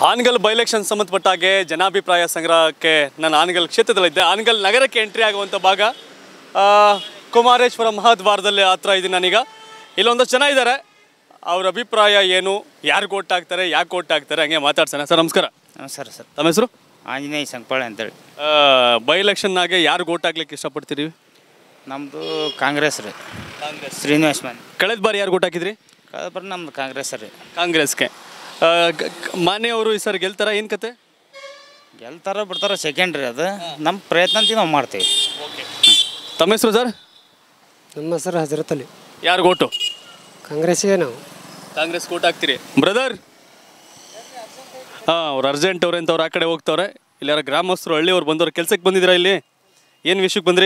Hangal by election ಸಂಬಂಧಪಟ್ಟ ಹಾಗೆ ಜನಾಭಿಪ್ರಾಯ ಸಂಗ್ರಹಕ್ಕೆ ನಾನು ಹಾನಗಲ್ ಕ್ಷೇತ್ರದಲ್ಲಿದ್ದೆ ಹಾನಗಲ್ ನಗರಕ್ಕೆ ಎಂಟ್ರಿ ಆಗುವಂಥ ಭಾಗ ಆ, ಕುಮಾರೇಶ್ವರ ಮಹಾದ್ವಾರದಲ್ಲಿ ಹತ್ರ ಇದ್ದೀನಿ ನಾನೀಗ ಇಲ್ಲೊಂದಷ್ಟು ಜನ ಇದ್ದಾರೆ ಅವ್ರ ಅಭಿಪ್ರಾಯ ಏನು ಯಾರು ಓಟ್ ಹಾಕ್ತಾರೆ ಯಾಕೆ ಓಟ್ ಹಾಕ್ತಾರೆ ಹಂಗೆ ಮಾತಾಡ್ಸೋಣ ಸರ್ ನಮಸ್ಕಾರ ನಮಸ್ಕಾರ ಸರ್ ತಮ್ಮ ಹೆಸರು ಆಂಜನೇಯ ಸಂಕಪಾಳೆ ಅಂತೇಳಿ ಬೈ ಎಲೆಕ್ಷನ್ನಾಗೆ ಯಾರು ಓಟ್ ಹಾಕ್ಲಿಕ್ಕೆ ಇಷ್ಟಪಡ್ತೀರಿ ನಮ್ಮದು ಕಾಂಗ್ರೆಸ್ ರೀ ಕಾಂಗ್ರೆಸ್ ಶ್ರೀನಿವಾಸ್ ಮನ್ ಕಳೆದ ಬಾರಿ ಯಾರು ಓಟ್ ಹಾಕಿದ್ರಿ ಕಳೆದ ನಮ್ದು ಕಾಂಗ್ರೆಸ್ ರೀ ಕಾಂಗ್ರೆಸ್ಗೆ ಮಾನ್ಯವರು ಈ ಸರ್ ಗೆಲ್ತಾರ ಏನು ಕತೆ ಗೆಲ್ತಾರ ಬಿಡ್ತಾರ ಸೆಕೆಂಡ್ ರೀ ಅದು ನಮ್ಮ ಪ್ರಯತ್ನ ಅಂತೀವಿ ನಾವು ಮಾಡ್ತೀವಿ ತಮ್ಮ ಹೆಸರು ಸರ್ ನಮ್ಮ ಹೆಸರು ಹಜರತ್ ಅಲಿ ಯಾರು ಓಟು ಕಾಂಗ್ರೆಸ್ಸಿಗೆ ನಾವು ಕಾಂಗ್ರೆಸ್ ಓಟ್ ಹಾಕ್ತೀರಿ ಬ್ರದರ್ ಹಾಂ ಅವ್ರು ಅರ್ಜೆಂಟ್ ಅವ್ರೆ ಅಂತ ಅವ್ರು ಆ ಕಡೆ ಹೋಗ್ತವ್ರೆ ಇಲ್ಲಿ ಯಾರ ಗ್ರಾಮಸ್ಥರು ಹಳ್ಳಿಯವ್ರು ಬಂದವ್ರು ಕೆಲ್ಸಕ್ಕೆ ಬಂದಿದ್ದೀರಾ ಇಲ್ಲಿ ಏನು ವಿಷಯಕ್ಕೆ ಬಂದ್ರಿ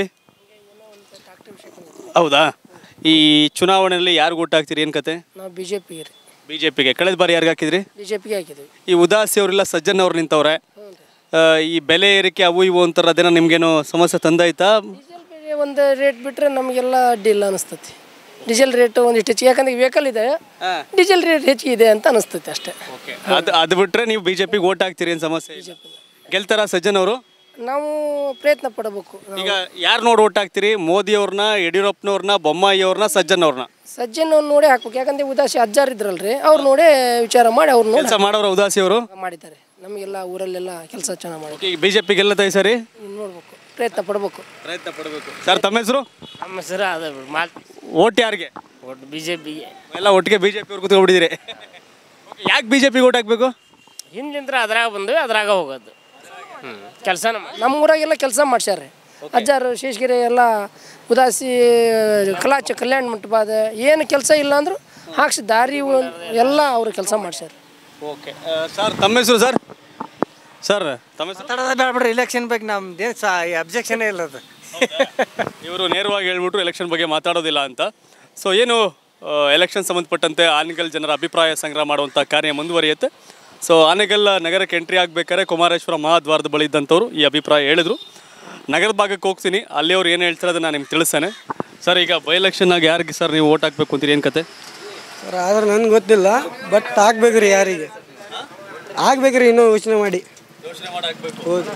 ಹೌದಾ ಈ ಚುನಾವಣೆಯಲ್ಲಿ ಯಾರು ಓಟ್ ಹಾಕ್ತೀರಿ ಏನು ಕತೆ ನಾವು ಬಿ ಜೆ ಪಿಗೆ ರೀ ಬಿ ಜೆ ಪಿಗೆ ಕಳೆದ ಬಾರಿ ಯಾರಿಗೆ ಹಾಕಿದ್ರಿ ಬಿ ಜೆ ಪಿಗೆ ಹಾಕಿದ್ದೀವಿ ಈ ಉದಾಸಿ ಅವರೆಲ್ಲ ಸಜ್ಜನ್ ಅವ್ರು ನಿಂತವ್ರೆ ಆ, ಈ ಬೆಲೆ ಏರಿಕೆ ಅವು ಇವು ಅಂತಾರ ಅದೇನೋ ನಿಮ್ಗೇನು ಸಮಸ್ಯೆ ತಂದಾಯ್ತಾ ಡೀಸೆಲ್ ಬೆಲೆ ಒಂದು ರೇಟ್ ಬಿಟ್ಟರೆ ನಮಗೆಲ್ಲ ಅಡ್ಡಿ ಇಲ್ಲ ಅನಿಸ್ತತಿ ಡೀಸೆಲ್ ರೇಟ್ ಒಂದಿಷ್ಟು ಹೆಚ್ಚಿಗೆ ಯಾಕಂದ್ರೆ ವೆಹಿಕಲ್ ಇದೆ ಡೀಸೆಲ್ ರೇಟ್ ಹೆಚ್ಚಿಗೆ ಇದೆ ಅಂತ ಅನಿಸ್ತತಿ ಅಷ್ಟೇ ಅದು ಅದು ಬಿಟ್ರೆ ನೀವು ಬಿ ಜೆ ಪಿಗೆ ಓಟ್ ಹಾಕ್ತೀರಿ ಏನು ಸಮಸ್ಯೆ ಇಲ್ಲ. ಗೆಲ್ತಾರ ಸಜ್ಜನ್ ಅವರು ನಾವು ಪ್ರಯತ್ನ ಪಡಬೇಕು ಈಗ ಯಾರು ನೋಡಿ ಓಟ್ ಹಾಕ್ತೀರಿ ಮೋದಿ ಅವ್ರನ್ನ ಯಡಿಯೂರಪ್ಪನವ್ರನ್ನ ಬೊಮ್ಮಾಯಿ ಅವ್ರನ್ನ ಸಜ್ಜನ್ ಅವ್ರನ್ನ ಸಜ್ಜನ್ ನೋಡೇ ಹಾಕ್ಬೇಕು ಯಾಕಂದ್ರೆ ಉದಾಸಿ ಅಜ್ಜಾರ್ ಇದ್ರಲ್ರಿ ಅವ್ರು ನೋಡೇ ವಿಚಾರ ಮಾಡಿ ಅವ್ರು ನೋಡಿ ಕೆಲಸ ಮಾಡೋರು ಉದಾಸಿ ಅವರು ಮಾಡಿದ್ದಾರೆ ನಮಗೆಲ್ಲ ಊರಲ್ಲೆಲ್ಲ ಕೆಲಸ ಚೆನ್ನಾಗಿ ಮಾಡಿ ಈಗ ಬಿ ಜೆ ಪಿ ಗೆಲ್ಲತ್ತ ಸರಿ ಇನ್ನು ನೋಡ್ಬೇಕು ಪ್ರಯತ್ನ ಪಡಬೇಕು ಪ್ರಯತ್ನ ಪಡಬೇಕು ಸರ್ ತಮ್ಮ ಹೆಸರು ನಮ್ಮ ಹೆಸರು ಅದ ಮಾತು ಓಟ್ ಯಾರಿಗೆ ಒಟ್ಟು ಬಿ ಜೆ ಪಿಗೆ ಎಲ್ಲ ಒಟ್ಟಿಗೆ ಬಿ ಜೆ ಪಿ ಅವ್ರು ಕೂತ್ಕೊಂಡ್ಬಿಟ್ಟಿದ್ದೀರಿ ಯಾಕೆ ಬಿ ಜೆ ಪಿಗೆ ಓಟ್ ಹಾಕ್ಬೇಕು ಹಿಂದಿಂದ್ರ ಅದ್ರಾಗ ಬಂದು ಅದ್ರಾಗ ಹೋಗೋದು ಹ್ಞೂ ಕೆಲಸ ನಮ್ಮ ನಮ್ಮ ಊರಾಗೆಲ್ಲ ಕೆಲಸ ಮಾಡ್ಸ್ಯಾರ ಅಜ್ಜಾರು ಶೇಷಗಿರಿ ಎಲ್ಲ ಉದಾಸಿ ಕಲಾಚ ಕಲ್ಯಾಣ ಮಂಟಪ ಅದ ಏನು ಕೆಲಸ ಇಲ್ಲ ಅಂದ್ರು ಹಾಕ್ಸಿ ದಾರಿ ಉ- ಎಲ್ಲ ಅವರು ಕೆಲಸ ಮಾಡ್ಸ್ಯಾರ ಓಕೆ ಸರ್ ತಮ್ಮ ಹೆಸರು ಸರ್ ಸರ್ ತಮ್ಮ ಹೆಸರು ಮಾತಾಡೋದ ಬೇಡ್ಬಿಡ್ರಿ ಇಲೆಕ್ಷನ್ ಬಗ್ಗೆ ನಮ್ದೇನು ಸಾ ಅಬ್ಜೆಕ್ಷನೇ ಇಲ್ಲ ಅದು ಇವರು ನೇರವಾಗಿ ಹೇಳ್ಬಿಟ್ರು ಎಲೆಕ್ಷನ್ ಬಗ್ಗೆ ಮಾತಾಡೋದಿಲ್ಲ ಅಂತ ಸೊ ಏನು ಎಲೆಕ್ಷನ್ ಸಂಬಂಧಪಟ್ಟಂತೆ ಆನೆಗಲ್ ಜನರ ಅಭಿಪ್ರಾಯ ಸಂಗ್ರಹ ಮಾಡುವಂಥ ಕಾರ್ಯ ಮುಂದುವರಿಯುತ್ತೆ ಸೊ ಆನೆಗಲ್ ನಗರಕ್ಕೆ ಎಂಟ್ರಿ ಆಗಬೇಕಾದ್ರೆ ಕುಮಾರೇಶ್ವರ ಮಹಾದ್ವಾರದ ಬಳಿ ಇದ್ದಂಥವ್ರು ಈ ಅಭಿಪ್ರಾಯ ಹೇಳಿದ್ರು ನಗರದ ಭಾಗಕ್ಕೆ ಹೋಗ್ತೀನಿ ಅಲ್ಲಿ ಅವ್ರು ಏನು ಹೇಳ್ತಾರೆ ಅದನ್ನು ನಾನು ನಿಮ್ಗೆ ತಿಳಿಸ್ತೇನೆ ಸರ್ ಈಗ ಬೈ ಎಲೆಕ್ಷನ್ನಾಗ ಯಾರಿಗೆ ಸರ್ ನೀವು ಓಟ್ ಹಾಕ್ಬೇಕು ಅಂತೀರಿ ಏನು ಕತೆ ಸರ್ ಆದ್ರೆ ನನ್ಗೆ ಗೊತ್ತಿಲ್ಲ ಬಟ್ ಆಗ್ಬೇಕ್ರಿ ಯಾರಿಗೆ ಆಗ್ಬೇಕ್ರಿ ಇನ್ನೂ ಯೋಚನೆ ಮಾಡಿ ಹೌದು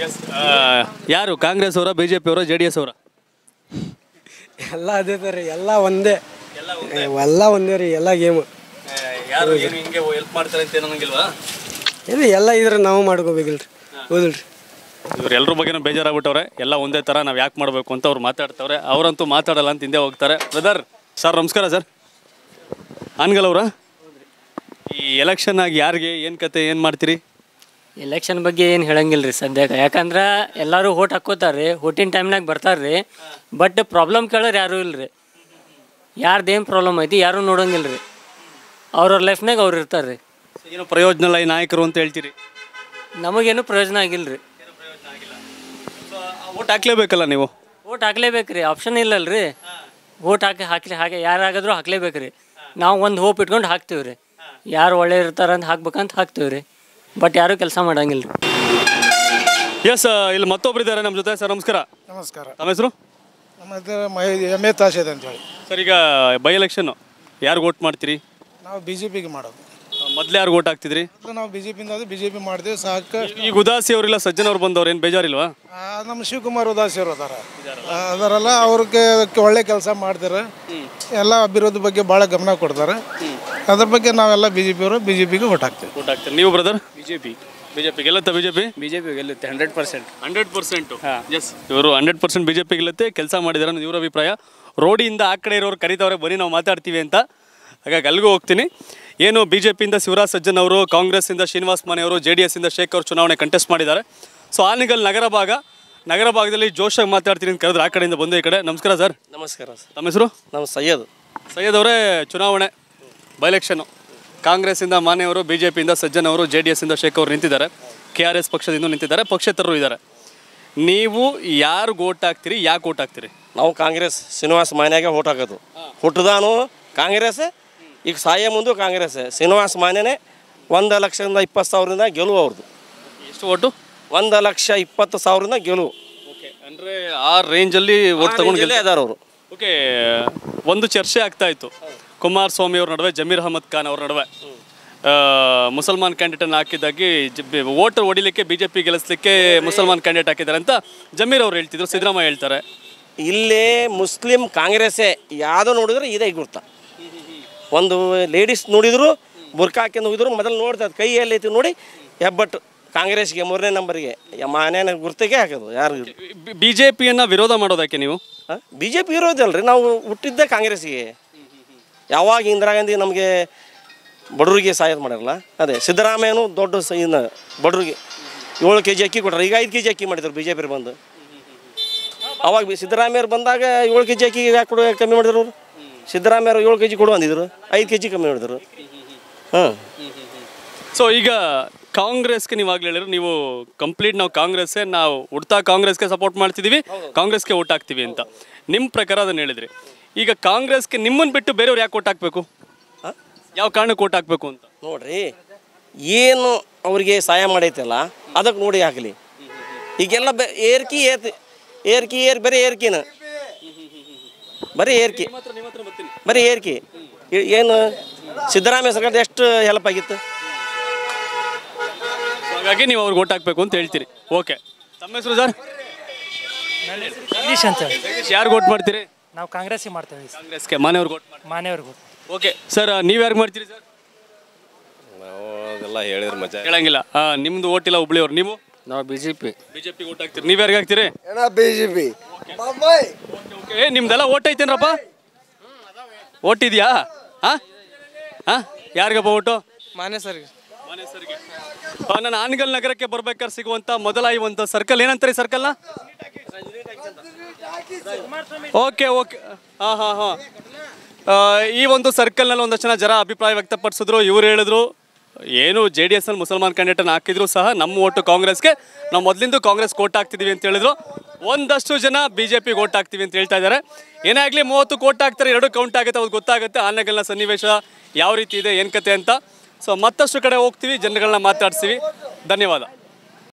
ಯಾರು ಕಾಂಗ್ರೆಸ್ ಅವರ ಬಿ ಜೆ ಪಿ ಅವರ ಜೆ ಡಿ ಎಸ್ ಅವರ ಎಲ್ಲ ಅದೇ ರೀ ಎಲ್ಲ ಒಂದೇ ಎಲ್ಲ ಒಂದೇ ರೀ ಎಲ್ಲ ಗೇಮು ಯಾರು ಏನು ಹಿಂಗೆ ಹೆಲ್ಪ್ ಮಾಡ್ತಾರೆ ಅಂತ ಏನಂಗಿಲ್ವಾ ಇದು ಎಲ್ಲ ಇದ್ರೆ ನಾವು ಮಾಡ್ಕೋಬೇಕಿಲ್ರಿ ಹೌದಿಲ್ರಿ ಇವ್ರು ಎಲ್ಲರ ಬಗ್ಗೆನೂ ಬೇಜಾರಾಗ್ಬಿಟ್ಟವ್ರೆ ಎಲ್ಲ ಒಂದೇ ಥರ ನಾವು ಯಾಕೆ ಮಾಡಬೇಕು ಅಂತ ಅವ್ರು ಮಾತಾಡ್ತವ್ರೆ ಅವರಂತೂ ಮಾತಾಡಲ್ಲ ಅಂತ ಹಿಂದೆ ಹೋಗ್ತಾರೆ ಬ್ರದರ್ ಸರ್ ನಮಸ್ಕಾರ ಸರ್ ಆನ್ಗಲ್ ಅವರ ಈ ಎಲೆಕ್ಷನ್ ಆಗಿ ಯಾರಿಗೆ ಏನು ಕತೆ ಏನು ಮಾಡ್ತೀರಿ ಎಲೆಕ್ಷನ್ ಬಗ್ಗೆ ಏನು ಹೇಳಂಗಿಲ್ಲ ರೀ ಸದ್ಯಕ್ಕೆ ಯಾಕಂದ್ರೆ ಎಲ್ಲರೂ ಓಟ್ ಹಾಕೋತಾರೆ ರೀ ಓಟಿನ ಟೈಮ್ನಾಗ ಬರ್ತಾರೆ ರೀ ಬಟ್ ಪ್ರಾಬ್ಲಮ್ ಕೇಳೋರು ಯಾರೂ ಇಲ್ಲ ರೀ ಯಾರ್ದು ಏನು ಪ್ರಾಬ್ಲಮ್ ಐತಿ ಯಾರೂ ನೋಡಂಗಿಲ್ಲ ರೀ ಅವ್ರವ್ರ ಲೈಫ್ನಾಗ ಅವ್ರು ಇರ್ತಾರೆ ರೀ ಏನು ಪ್ರಯೋಜನ ಇಲ್ಲ ಈ ನಾಯಕರು ಅಂತ ಹೇಳ್ತೀರಿ ನಮಗೇನು ಪ್ರಯೋಜನ ಆಗಿಲ್ಲ ರೀ ಓಟ್ ಹಾಕ್ಲೇಬೇಕಲ್ಲ ನೀವು ಓಟ್ ಹಾಕ್ಲೇಬೇಕು ರೀ ಆಪ್ಷನ್ ಇಲ್ಲಲ್ಲ ರೀ ಓಟ್ ಹಾಕಿ ಹಾಕ್ಲಿ ಹಾಗೆ ಯಾರಾಗಾದ್ರೂ ಹಾಕ್ಲೇಬೇಕು ರೀ ನಾವು ಒಂದು ಹೋಪ್ ಇಟ್ಕೊಂಡು ಹಾಕ್ತೀವಿ ರೀ ಯಾರು ಒಳ್ಳೆ ಇರ್ತಾರೆ ಅಂತ ಹಾಕ್ಬೇಕಂತ ಹಾಕ್ತೀವಿ ರೀ ಬಟ್ ಯಾರೂ ಕೆಲಸ ಮಾಡಂಗಿಲ್ಲ ರೀ ಎಸ್ ಇಲ್ಲಿ ಮತ್ತೊಬ್ರು ಇದ್ದಾರೆ ನಮ್ಮ ಜೊತೆ ಸರ್ ನಮಸ್ಕಾರ ನಮಸ್ಕಾರ ತಮ್ಮ ಹೆಸರು ನಮ್ಮ ಹೆಸರು ಎಮ್ ಎ ತಾಶೇದ್ ಅಂತೇಳಿ ಸರ್ ಈಗ ಬೈ ಎಲೆಕ್ಷನ್ನು ಯಾರಿಗೆ ಓಟ್ ಮಾಡ್ತೀರಿ ನಾವು ಬಿ ಜೆ ಪಿಗೆ ಮಾಡೋದು ಮೊದಲೇ ಯಾರು ಓಟ್ ಹಾಕ್ತಿದ್ರಿ ಮೊದ್ಲು ನಾವು ಬಿ ಜೆ ಪಿಯಿಂದ ಬಿ ಜೆ ಪಿ ಮಾಡಿದ್ವಿ ಸಾಕು ಈಗ ಉದಾಸಿ ಅವರಿಲ್ಲ ಸಜ್ಜನ್ ಅವ್ರು ಬಂದವ್ರು ಏನು ಬೇಜಾರಿಲ್ವಾ ಆ, ನಮ್ಮ ಶಿವಕುಮಾರ್ ಉದಾಸಿ ಅವರು ಅದಾರ ಆ, ಅದಾರಲ್ಲ ಅವ್ರಿಗೆ ಒಳ್ಳೆ ಕೆಲಸ ಮಾಡ್ತಾರೆ ಎಲ್ಲ ಅಭಿವೃದ್ಧಿ ಬಗ್ಗೆ ಭಾಳ ಗಮನ ಕೊಡ್ತಾರೆ ಅದ್ರ ಬಗ್ಗೆ ನಾವೆಲ್ಲ ಬಿ ಜೆ ಪಿಯವರು ಬಿ ಜೆ ಪಿಗೆ ಓಟ್ ಹಾಕ್ತೀವಿ ಓಟ್ ಹಾಕ್ತೀರಿ ನೀವು brother B J P B J P ಗೆಲ್ಲುತ್ತಾ B J P B J P ಗೆಲ್ಲುತ್ತೆ hundred percent hundred percent yes ಇವರು hundred percent B J P ಗೆಲ್ಲುತ್ತೆ ಕೆಲಸ ಮಾಡಿದಾರೆ ಅನ್ನೋದು ಇವ್ರ ಅಭಿಪ್ರಾಯ ರೋಡಿಯಿಂದ ಆ ಕಡೆ ಇರೋರು ಕರೀತವ್ರೆ ಬನ್ನಿ ನಾವು ಮಾತಾಡ್ತೀವಿ ಅಂತ ಹಾಗಾಗಿ ಅಲ್ಲಿಗೂ ಹೋಗ್ತೀನಿ ಏನು ಬಿ ಜೆ ಪಿಯಿಂದ ಶಿವರಾಜ್ ಸಜ್ಜನ್ ಅವರು ಕಾಂಗ್ರೆಸ್ಸಿಂದ ಶ್ರೀನಿವಾಸ್ ಮಾನೆ ಅವರು ಜೆ ಡಿ ಎಸ್ಸಿಂದ ಶೇಖ್ ಅವರು ಚುನಾವಣೆ ಕಂಟೆಸ್ಟ್ ಮಾಡಿದ್ದಾರೆ ಸೊ ಆನಿಗಲ್ ನಗರ ಭಾಗ ನಗರ ಭಾಗದಲ್ಲಿ ಜೋಶಾಗಿ ಮಾತಾಡ್ತೀನಿ ಅಂತ ಕರೆದ್ರೆ ಆ ಕಡೆಯಿಂದ ಬಂದು ಈ ಕಡೆ ನಮಸ್ಕಾರ ಸರ್ ನಮಸ್ಕಾರ ಸರ್ ತಮ್ಮ ಹೆಸರು ನಾವು ಸೈಯದ್ ಸೈಯದ್ ಅವರೇ ಚುನಾವಣೆ ಬೈ ಎಲೆಕ್ಷನ್ನು ಕಾಂಗ್ರೆಸ್ಸಿಂದ ಮಾನೆಯವರು ಬಿ ಜೆ ಪಿಯಿಂದ ಸಜ್ಜನ್ ಅವರು ಜೆ ಡಿ ಎಸ್ಸಿಂದ ಶೇಖ್ ಅವರು ನಿಂತಿದ್ದಾರೆ ಕೆ ಆರ್ ಎಸ್ ಪಕ್ಷದಿಂದ ನಿಂತಿದ್ದಾರೆ ಪಕ್ಷೇತರರು ಇದ್ದಾರೆ ನೀವು ಯಾರು ಓಟ್ ಹಾಕ್ತೀರಿ ಯಾಕೆ ಓಟ್ ಹಾಕ್ತೀರಿ ನಾವು ಕಾಂಗ್ರೆಸ್ ಶ್ರೀನಿವಾಸ ಮಾನ್ಯಾಗೆ ಓಟ್ ಹಾಕೋದು ಹುಟ್ಟದಾನು ಕಾಂಗ್ರೆಸ್ ಈಗ ಸಾಯ ಮುಂದೆ ಕಾಂಗ್ರೆಸ್ ಶ್ರೀನಿವಾಸ ಮಾನ್ಯನೇ ಒಂದು ಲಕ್ಷದಿಂದ ಇಪ್ಪತ್ತು ಸಾವಿರದಿಂದ ಗೆಲುವು ಅವ್ರದ್ದು ಎಷ್ಟು ಓಟು ಒಂದು ಲಕ್ಷ ಇಪ್ಪತ್ತು ಸಾವಿರದಿಂದ ಗೆಲುವು ಓಕೆ ಅಂದರೆ ಆ ರೇಂಜಲ್ಲಿ ಓಟ್ ತಗೊಂಡು ಗೆಲ್ಲೇ ಇದಾರೆ ಅವರು ಓಕೆ ಒಂದು ಚರ್ಚೆ ಆಗ್ತಾ ಇತ್ತು ಕುಮಾರಸ್ವಾಮಿ ಅವ್ರ ನಡುವೆ ಜಮೀರ್ ಅಹಮದ್ ಖಾನ್ ಅವ್ರ ನಡುವೆ ಆ, ಮುಸಲ್ಮಾನ್ ಕ್ಯಾಂಡಿಡೇಟನ್ನು ಹಾಕಿದ್ದಾಗಿ ವೋಟ್ ಹೊಡಿಲಿಕ್ಕೆ ಬಿ ಜೆ ಪಿ ಗೆಲ್ಲಿಸ್ಲಿಕ್ಕೆ ಮುಸಲ್ಮಾನ್ ಕ್ಯಾಂಡಿಡೇಟ್ ಹಾಕಿದ್ದಾರೆ ಅಂತ ಜಮೀರ್ ಅವ್ರು ಹೇಳ್ತಿದ್ರು ಸಿದ್ದರಾಮಯ್ಯ ಹೇಳ್ತಾರೆ ಇಲ್ಲೇ ಮುಸ್ಲಿಂ ಕಾಂಗ್ರೆಸ್ಸೇ ಯಾವುದೋ ನೋಡಿದ್ರೆ ಇದೇ ಗುರ್ತ ಒಂದು ಲೇಡೀಸ್ ನೋಡಿದ್ರು ಬುರ್ಕಾ ಹಾಕ್ಯಂದು ಹೋಗಿದ್ರು ಮೊದಲು ನೋಡ್ತದೆ ಕೈ ಎಲ್ಲೈತಿ ನೋಡಿ ಹೆಬ್ಬಟ್ಟು ಕಾಂಗ್ರೆಸ್ಗೆ ಮೂರನೇ ನಂಬರ್ಗೆ ಮನೇನ ಗುರ್ತಿಗೆ ಹಾಕೋದು ಯಾರು ಬಿ ಜೆ ಪಿಯನ್ನು ವಿರೋಧ ಮಾಡೋದಕ್ಕೆ ನೀವು ಬಿ ಜೆ ಪಿ ಇರೋದಲ್ರಿ ನಾವು ಹುಟ್ಟಿದ್ದೆ ಕಾಂಗ್ರೆಸ್ಸಿಗೆ ಯಾವಾಗ ಇಂದಿರಾ ಗಾಂಧಿ ನಮಗೆ ಬಡವರಿಗೆ ಸಹಾಯ ಮಾಡಿರಲ್ಲ ಅದೇ ಸಿದ್ದರಾಮಯ್ಯನು ದೊಡ್ಡ ಸ ಇನ್ನು ಬಡವರಿಗೆ ಏಳು ಕೆ ಜಿ ಅಕ್ಕಿ ಕೊಟ್ರು ಈಗ ಐದು ಕೆ ಜಿ ಅಕ್ಕಿ ಮಾಡಿದ್ರು ಬಿ ಜೆ ಪಿ ಬಂದು ಅವಾಗ ಬಿ ಸಿದ್ದರಾಮಯ್ಯರು ಬಂದಾಗ ಏಳು ಕೆ ಜಿ ಅಕ್ಕಿ ಯಾಕೆ ಕೊಡು ಕಮ್ಮಿ ಮಾಡಿದ್ರು ಅವರು ಸಿದ್ದರಾಮಯ್ಯರು ಏಳು ಕೆ ಜಿ ಕೊಡು ಅಂದಿದ್ರು ಐದು ಕೆ ಜಿ ಕಮ್ಮಿ ಮಾಡಿದ್ರು ಹಾಂ ಸೊ ಈಗ ಕಾಂಗ್ರೆಸ್ಗೆ ನೀವು ಆಗ್ಲೇ ಹೇಳಿದ್ರು ನೀವು ಕಂಪ್ಲೀಟ್ ನಾವು ಕಾಂಗ್ರೆಸ್ಸೇ ನಾವು ಹುಡ್ತಾ ಕಾಂಗ್ರೆಸ್ಗೆ ಸಪೋರ್ಟ್ ಮಾಡ್ತಿದ್ದೀವಿ ಕಾಂಗ್ರೆಸ್ಗೆ ಓಟ್ ಹಾಕ್ತೀವಿ ಅಂತ ನಿಮ್ಮ ಪ್ರಕಾರ ಅದನ್ನು ಹೇಳಿದ್ರಿ ಈಗ ಕಾಂಗ್ರೆಸ್ಗೆ ನಿಮ್ಮನ್ನು ಬಿಟ್ಟು ಬೇರೆಯವ್ರು ಯಾಕೆ ಓಟ್ ಹಾಕಬೇಕು ಯಾವ ಕಾರಣಕ್ಕೆ ಓಟ್ ಹಾಕಬೇಕು ಅಂತ ನೋಡ್ರಿ ಏನು ಅವರಿಗೆ ಸಹಾಯ ಮಾಡೈತಲ್ಲ ಅದಕ್ಕೆ ನೋಡಿ ಹಾಕಲಿ ಈಗೆಲ್ಲ ಬೆ ಏರ್ಕಿ ಏರ್ತಿ ಏರ್ಕಿ ಏರ್ ಬರೀ ಏರ್ಕಿನ ಬರೀ ಏರ್ಕಿ ಬರೀ ಏರ್ಕಿ ಏ- ಏನು ಸಿದ್ದರಾಮಯ್ಯ ಸರ್ಕಾರದ ಎಷ್ಟು ಹೆಲ್ಪ್ ಆಗಿತ್ತು So ಹಾಗಾಗಿ ನೀವು ಅವ್ರಿಗೆ ಓಟ್ ಹಾಕಬೇಕು ಅಂತ ಹೇಳ್ತೀರಿ ಓಕೆ ತಮ್ಮ ಹೆಸರು ಸರ್ ಜಗದೀಶ್ ಅಂತ ಯಾರಿಗೆ ಓಟ್ ಮಾಡ್ತೀರಿ ನಾವು ಕಾಂಗ್ರೆಸ್ಸಿಗೆ ಮಾಡ್ತೇವೆ ಕಾಂಗ್ರೆಸ್ಗೆ ಮನೆಯವ್ರಿಗೆ ಓಟ್ ಮಾಡಿ ಮಾನೆಯವ್ರಿಗೂ ಓಕೆ ಸರ್ ನೀವು ಯಾರಿಗೆ ಮಾಡ್ತೀರಿ ಸರ್ ನಾವು ಅದೆಲ್ಲ ಹೇಳಿದ್ರೆ ಮಜಾ ಹೇಳಂಗಿಲ್ಲ ಹಾಂ ನಿಮ್ಮದು ಓಟ್ ಇಲ್ಲ ಹುಬ್ಳಿಯವ್ರು ನೀವು ನಾವು B J P BJP vote ಹಾಕ್ತೀರಿ ನೀವು ಯಾರಿಗೆ ಹಾಕ್ತೀರಿ ಬಿ ಜೆ ಪಿ ಏ ನಿಮ್ದೆಲ್ಲ ಓಟ್ ಐತೇನ್ರಪ್ಪ ಓಟ್ ಇದೆಯಾ ಹಾಂ ಹಾಂ ಯಾರಿಗಪ್ಪ ಓಟು ಮಾನ್ಯ ಸರ್ ಆ, ನಾನು ಆನಗಲ್ ನಗರಕ್ಕೆ ಬರ್ಬೇಕಾದ್ರೆ ಸಿಗುವಂತ ಮೊದಲ ಈ ಒಂದು ಸರ್ಕಲ್ ಏನಂತಾರೆ ಸರ್ಕಲ್ನ ಓಕೆ ಓಕೆ ಹಾಂ ಹಾಂ ಹಾಂ ಈ ಒಂದು ಸರ್ಕಲ್ನಲ್ಲಿ ಒಂದಷ್ಟು ಜನ ಜನ ಅಭಿಪ್ರಾಯ ವ್ಯಕ್ತಪಡಿಸಿದ್ರು ಇವ್ರು ಹೇಳಿದ್ರು ಏನು ಜೆ ಡಿ ಎಸ್ನಲ್ಲಿ ಮುಸಲ್ಮಾನ್ ಕ್ಯಾಂಡಿಡೇಟನ್ನು ಹಾಕಿದ್ರು ಸಹ ನಮ್ಮ ಓಟು ಕಾಂಗ್ರೆಸ್ಗೆ ನಾವು ಮೊದಲಿಂದ ಕಾಂಗ್ರೆಸ್ ಕೋಟ್ ಹಾಕ್ತಿದ್ದೀವಿ ಅಂತ ಹೇಳಿದ್ರು ಒಂದಷ್ಟು ಜನ ಬಿ ಜೆ ಪಿಗೆ ಓಟ್ ಹಾಕ್ತೀವಿ ಅಂತ ಹೇಳ್ತಾ ಇದ್ದಾರೆ ಏನೇ ಆಗಲಿ ಮೂವತ್ತು ಕೋಟ್ ಹಾಕ್ತಾರೆ ಎರಡು ಕೌಂಟ್ ಆಗುತ್ತೆ ಅವ್ರಿಗೆ ಗೊತ್ತಾಗುತ್ತೆ ಆನೆಗಲ್ನ ಸನ್ನಿವೇಶ ಯಾವ ರೀತಿ ಇದೆ ಏನು ಕತೆ ಅಂತ ಸೊ ಮತ್ತಷ್ಟು ಕಡೆ ಹೋಗ್ತೀವಿ ಜನಗಳನ್ನ ಮಾತಾಡ್ತೀವಿ ಧನ್ಯವಾದ